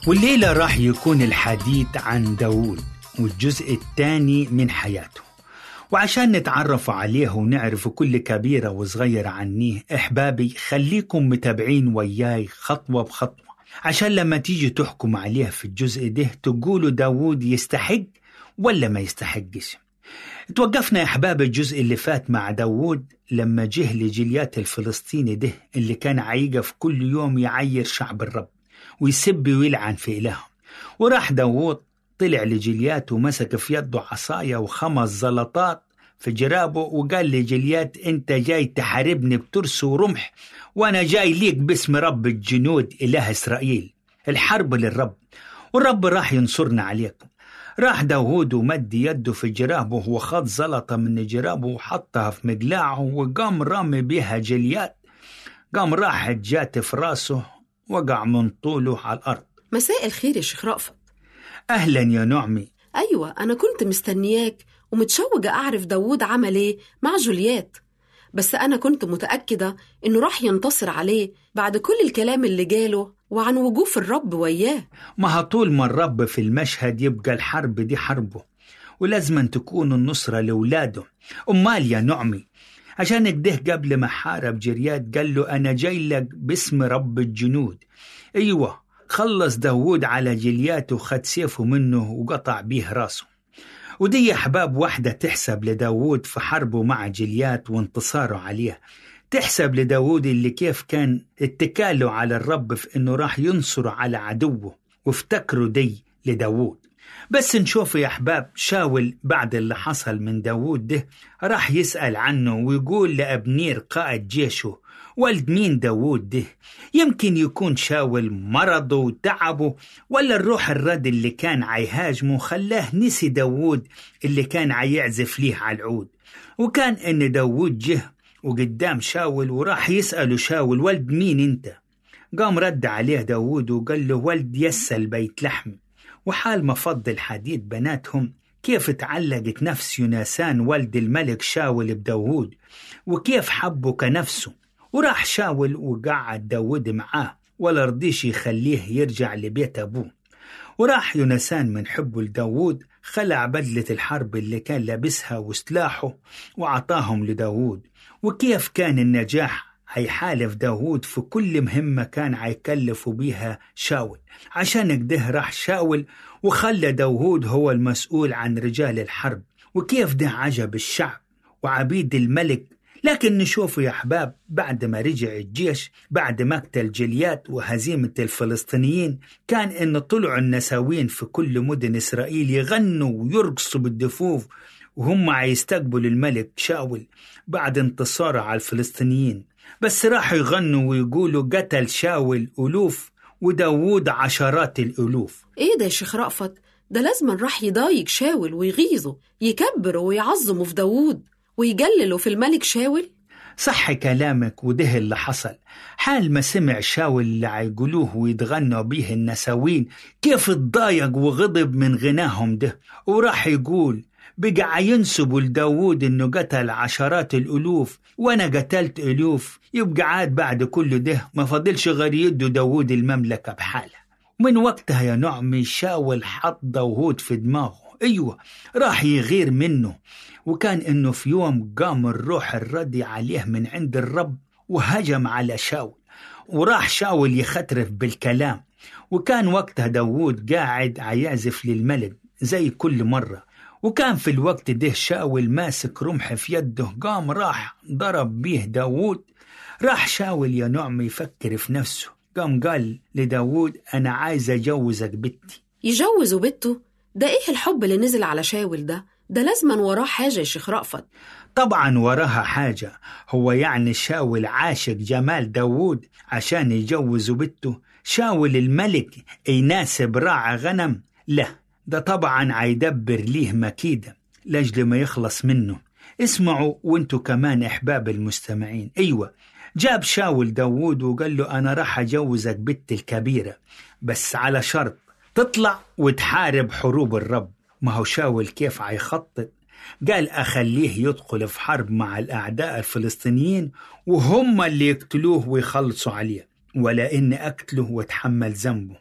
والليلة راح يكون الحديث عن داود والجزء الثاني من حياته وعشان نتعرف عليه ونعرف كل كبيرة وصغيرة عنيه إحبابي خليكم متابعين وياي خطوة بخطوة عشان لما تيجي تحكم عليه في الجزء ده تقولوا داود يستحق ولا ما يستحقش توقفنا يا أحباب الجزء اللي فات مع داود لما جه لجليات الفلسطيني ده اللي كان عيقف كل يوم يعير شعب الرب ويسب ويلعن في إلههم وراح داود طلع لجليات ومسك في يده عصاية وخمس زلطات في جرابه وقال لجليات انت جاي تحاربني بترس ورمح وانا جاي ليك باسم رب الجنود اله اسرائيل الحرب للرب والرب راح ينصرنا عليكم راح داود ومد يده في جرابه وخد زلطة من جرابه وحطها في مقلاعه وقام رامي بيها جليات قام راحت جات في راسه وقع من طوله على الأرض مساء الخير يا شيخ رأفت أهلا يا نعمي أيوة أنا كنت مستنياك ومتشوقة أعرف داوود عمل إيه مع جوليات بس أنا كنت متأكدة إنه راح ينتصر عليه بعد كل الكلام اللي جاله وعن وقوف الرب وياه ما طول ما الرب في المشهد يبقى الحرب دي حربه ولازم تكون النصرة لولاده أمال يا نعمي عشان كده قبل ما حارب جريات قال له أنا جاي لك باسم رب الجنود أيوة خلص داود على جليات وخد سيفه منه وقطع بيه راسه ودي يا أحباب واحدة تحسب لداود في حربه مع جليات وانتصاره عليه تحسب لداود اللي كيف كان اتكاله على الرب في انه راح ينصره على عدوه وافتكروا دي لداود بس نشوف يا أحباب شاول بعد اللي حصل من داود ده راح يسأل عنه ويقول لأبنير قائد جيشه ولد مين داود ده يمكن يكون شاول مرضه وتعبه ولا الروح الرد اللي كان عيهاجمه خلاه نسي داود اللي كان عيعزف ليه على العود وكان ان داود جه وقدام شاول وراح يسأله شاول ولد مين انت قام رد عليه داود وقال له ولد يسل بيت لحم وحال ما فض الحديث بناتهم كيف تعلقت نفس يونسان ولد الملك شاول بداود وكيف حبه كنفسه وراح شاول وقعد داود معاه ولا رضيش يخليه يرجع لبيت أبوه وراح يونسان من حبه لداود خلع بدلة الحرب اللي كان لابسها وسلاحه وعطاهم لداود وكيف كان النجاح هيحالف داود في كل مهمة كان هيكلفوا بيها شاول عشان كده راح شاول وخلى داود هو المسؤول عن رجال الحرب وكيف ده عجب الشعب وعبيد الملك لكن نشوف يا أحباب بعد ما رجع الجيش بعد مقتل جليات وهزيمة الفلسطينيين كان إن طلعوا النساوين في كل مدن إسرائيل يغنوا ويرقصوا بالدفوف وهم هيستقبلوا الملك شاول بعد انتصاره على الفلسطينيين بس راحوا يغنوا ويقولوا قتل شاول ألوف وداوود عشرات الألوف إيه ده يا شيخ رأفت ده لازما راح يضايق شاول ويغيظه يكبره ويعظمه في داوود ويجلله في الملك شاول صح كلامك وده اللي حصل حال ما سمع شاول اللي عيقولوه ويتغنوا بيه النساوين كيف اتضايق وغضب من غناهم ده وراح يقول بقى ينسبوا لداود انه قتل عشرات الالوف وانا قتلت الوف يبقى عاد بعد كل ده ما فضلش غير يدوا داود المملكه بحالها من وقتها يا نعمي شاول حط داود في دماغه ايوه راح يغير منه وكان انه في يوم قام الروح الردي عليه من عند الرب وهجم على شاول وراح شاول يخترف بالكلام وكان وقتها داود قاعد عيعزف للملك زي كل مرة وكان في الوقت ده شاول ماسك رمح في يده قام راح ضرب بيه داود راح شاول يا نعم يفكر في نفسه قام قال لداود أنا عايز أجوزك بنتي يجوزوا بنته ده إيه الحب اللي نزل على شاول ده ده لازما وراه حاجة يا شيخ رأفت طبعا وراها حاجة هو يعني شاول عاشق جمال داوود عشان يجوزوا بنته شاول الملك يناسب راعى غنم لا ده طبعا عيدبر ليه مكيدة لأجل ما يخلص منه اسمعوا وانتوا كمان احباب المستمعين ايوه جاب شاول داوود وقال له انا راح اجوزك بنت الكبيره بس على شرط تطلع وتحارب حروب الرب ما هو شاول كيف عيخطط قال أخليه يدخل في حرب مع الأعداء الفلسطينيين وهم اللي يقتلوه ويخلصوا عليه ولا إني أقتله وأتحمل ذنبه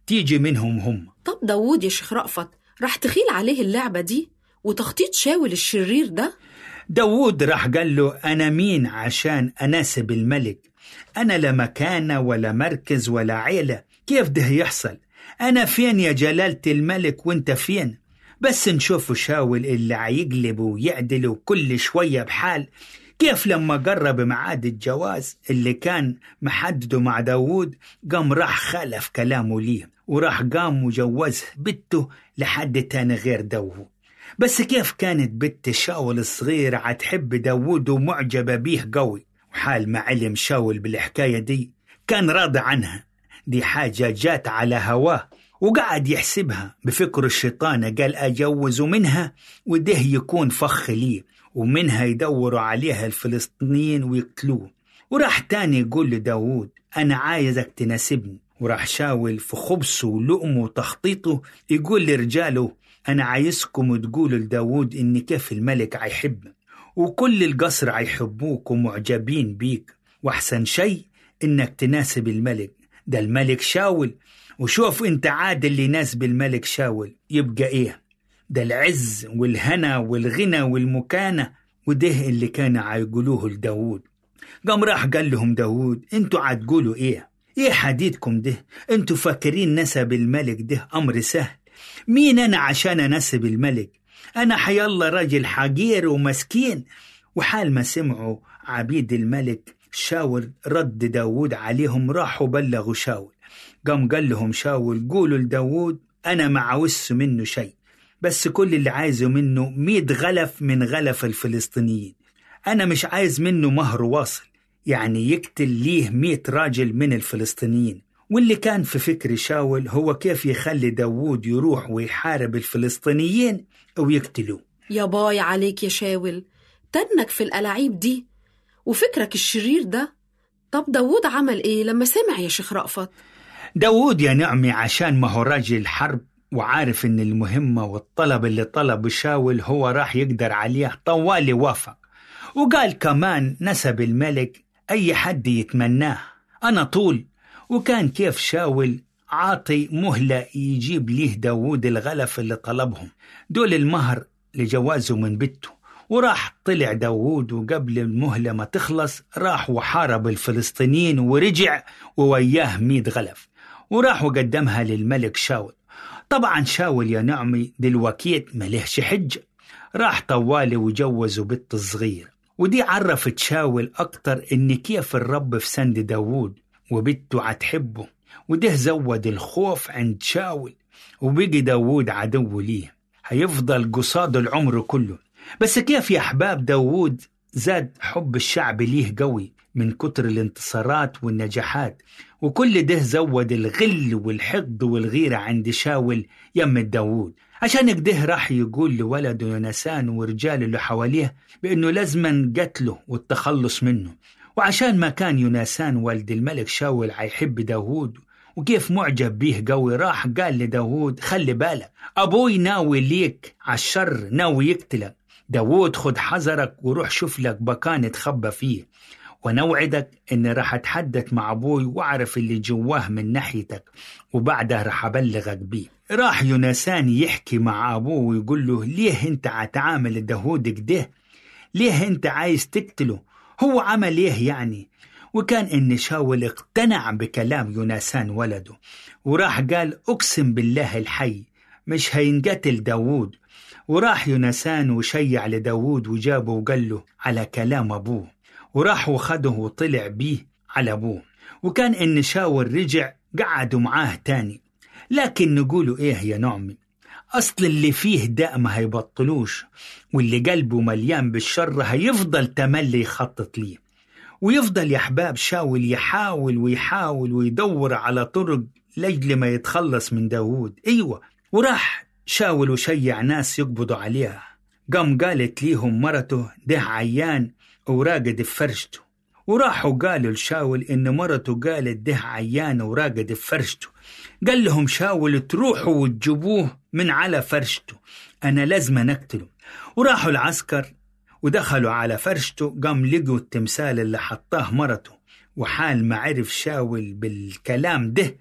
تيجي منهم هم طب داوود يا شيخ رأفت راح تخيل عليه اللعبة دي وتخطيط شاول الشرير ده داوود راح قال له أنا مين عشان أناسب الملك أنا لا مكانة ولا مركز ولا عيلة كيف ده يحصل أنا فين يا جلالة الملك وانت فين بس نشوف شاول اللي عيقلب ويعدل كل شوية بحال كيف لما قرب ميعاد الجواز اللي كان محدده مع داوود قام راح خالف كلامه ليه وراح قام وجوزه بنته لحد تاني غير داوود بس كيف كانت بنت شاول الصغيرة عتحب داوود ومعجبة بيه قوي وحال ما علم شاول بالحكاية دي كان راضي عنها دي حاجة جات على هواه وقعد يحسبها بفكر الشيطان قال أجوز منها وده يكون فخ لي ومنها يدوروا عليها الفلسطينيين ويقتلوه وراح تاني يقول لداود أنا عايزك تناسبني وراح شاول في خبصه ولقمه وتخطيطه يقول لرجاله أنا عايزكم تقولوا لداود إن كيف الملك عيحبك وكل القصر عيحبوك ومعجبين بيك وأحسن شيء إنك تناسب الملك ده الملك شاول وشوف انت عاد اللي يناسب الملك شاول يبقى ايه ده العز والهنا والغنى والمكانة وده اللي كان عيقولوه لداود قام راح قال لهم داود انتوا عتقولوا ايه ايه حديدكم ده انتوا فاكرين نسب الملك ده امر سهل مين انا عشان انسب الملك انا حي الله راجل حقير ومسكين وحال ما سمعوا عبيد الملك شاول رد داود عليهم راحوا بلغوا شاول قام قال لهم شاول قولوا لداود أنا ما عاوزش منه شيء بس كل اللي عايزه منه مية غلف من غلف الفلسطينيين أنا مش عايز منه مهر واصل يعني يقتل ليه مية راجل من الفلسطينيين واللي كان في فكر شاول هو كيف يخلي داوود يروح ويحارب الفلسطينيين ويقتلوه يا باي عليك يا شاول تنك في الألاعيب دي وفكرك الشرير ده طب داوود عمل ايه لما سمع يا شيخ رأفت داوود يا نعمي عشان ما هو راجل حرب وعارف ان المهمة والطلب اللي طلبه شاول هو راح يقدر عليه طوالي وافق وقال كمان نسب الملك اي حد يتمناه انا طول وكان كيف شاول عاطي مهلة يجيب ليه داوود الغلف اللي طلبهم دول المهر لجوازه من بنته وراح طلع داوود وقبل المهلة ما تخلص راح وحارب الفلسطينيين ورجع ووياه ميد غلف وراح وقدمها للملك شاول طبعا شاول يا نعمي دلوكيت ملهش حجة راح طوالي وجوزه بنت الصغير ودي عرفت شاول أكتر إن كيف الرب في سند داوود وبنته عتحبه وده زود الخوف عند شاول وبقي داوود عدو ليه هيفضل قصاد العمر كله بس كيف يا أحباب داوود زاد حب الشعب ليه قوي من كتر الانتصارات والنجاحات وكل ده زود الغل والحقد والغيرة عند شاول يم داوود عشان كده راح يقول لولده يونسان ورجاله اللي حواليه بأنه لازما قتله والتخلص منه وعشان ما كان يونسان والد الملك شاول عيحب داوود وكيف معجب بيه قوي راح قال لداوود خلي بالك أبوي ناوي ليك عالشر ناوي يقتلك داوود خد حذرك وروح شوف لك مكان تخبى فيه ونوعدك اني راح اتحدث مع ابوي واعرف اللي جواه من ناحيتك وبعدها راح ابلغك بيه راح يونسان يحكي مع ابوه ويقول له ليه انت عتعامل داوود كده ليه انت عايز تقتله هو عمل ايه يعني وكان ان شاول اقتنع بكلام يونسان ولده وراح قال اقسم بالله الحي مش هينقتل داوود وراح يونسان وشيع لداوود وجابه وقال له على كلام أبوه وراح وخده وطلع بيه على أبوه وكان إن شاول رجع قعدوا معاه تاني لكن نقولوا إيه يا نعمي أصل اللي فيه داء ما هيبطلوش واللي قلبه مليان بالشر هيفضل تملي يخطط ليه ويفضل يا أحباب شاول يحاول ويحاول ويدور على طرق لجل ما يتخلص من داوود أيوة وراح شاول وشيع ناس يقبضوا عليها قام قالت ليهم مرته ده عيان وراقد في فرشته وراحوا قالوا لشاول إن مرته قالت ده عيان وراقد في فرشته قال لهم شاول تروحوا وتجيبوه من على فرشته أنا لازم نقتله وراحوا العسكر ودخلوا على فرشته قام لقوا التمثال اللي حطاه مرته وحال ما عرف شاول بالكلام ده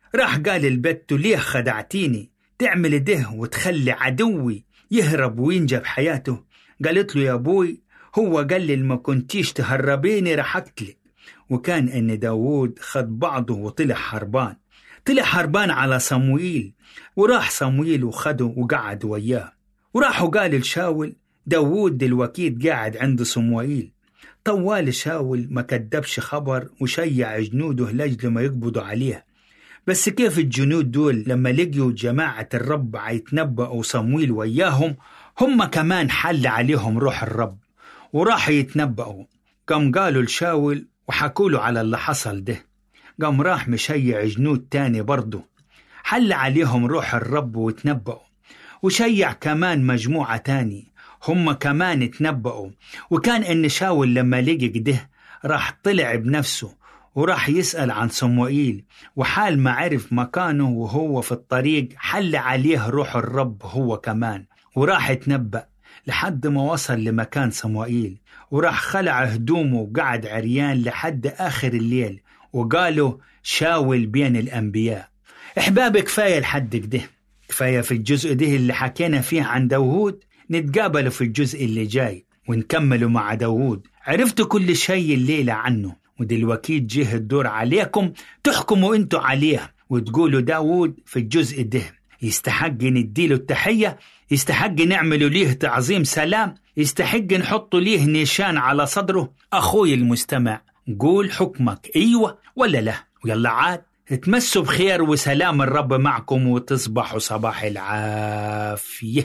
راح قال البت ليه خدعتيني تعمل ده وتخلي عدوي يهرب وينجى بحياته قالت له يا أبوي هو قال لي ما كنتيش تهربيني راح أقتلك وكان إن داوود خد بعضه وطلع حربان طلع حربان على صموئيل وراح صموئيل وخده وقعد وياه وراحوا قال لشاول داوود دلوقتي قاعد عند صموئيل طوال شاول ما كدبش خبر وشيع جنوده لأجل ما يقبضوا عليه بس كيف الجنود دول لما لقيوا جماعة الرب عيتنبأوا صمويل وياهم هم كمان حل عليهم روح الرب وراحوا يتنبأوا قام قالوا لشاول وحكوا له على اللي حصل ده قام راح مشيع جنود تاني برضه حل عليهم روح الرب وتنبأوا وشيع كمان مجموعة تاني هم كمان تنبأوا وكان إن شاول لما لقي كده راح طلع بنفسه وراح يسأل عن صموئيل وحال ما عرف مكانه وهو في الطريق حل عليه روح الرب هو كمان وراح يتنبأ لحد ما وصل لمكان صموئيل وراح خلع هدومه وقعد عريان لحد آخر الليل وقالوا شاول بين الأنبياء إحباب كفاية لحد كده كفاية في الجزء ده اللي حكينا فيه عن داوود نتقابلوا في الجزء اللي جاي ونكملوا مع داوود عرفتوا كل شيء الليلة عنه ودلوقتي جه الدور عليكم تحكموا انتوا عليه وتقولوا داوود في الجزء ده يستحق نديله التحية يستحق نعمله ليه تعظيم سلام يستحق نحطوا ليه نيشان على صدره أخوي المستمع قول حكمك أيوة ولا لا ويلا عاد تمسوا بخير وسلام الرب معكم وتصبحوا صباح العافية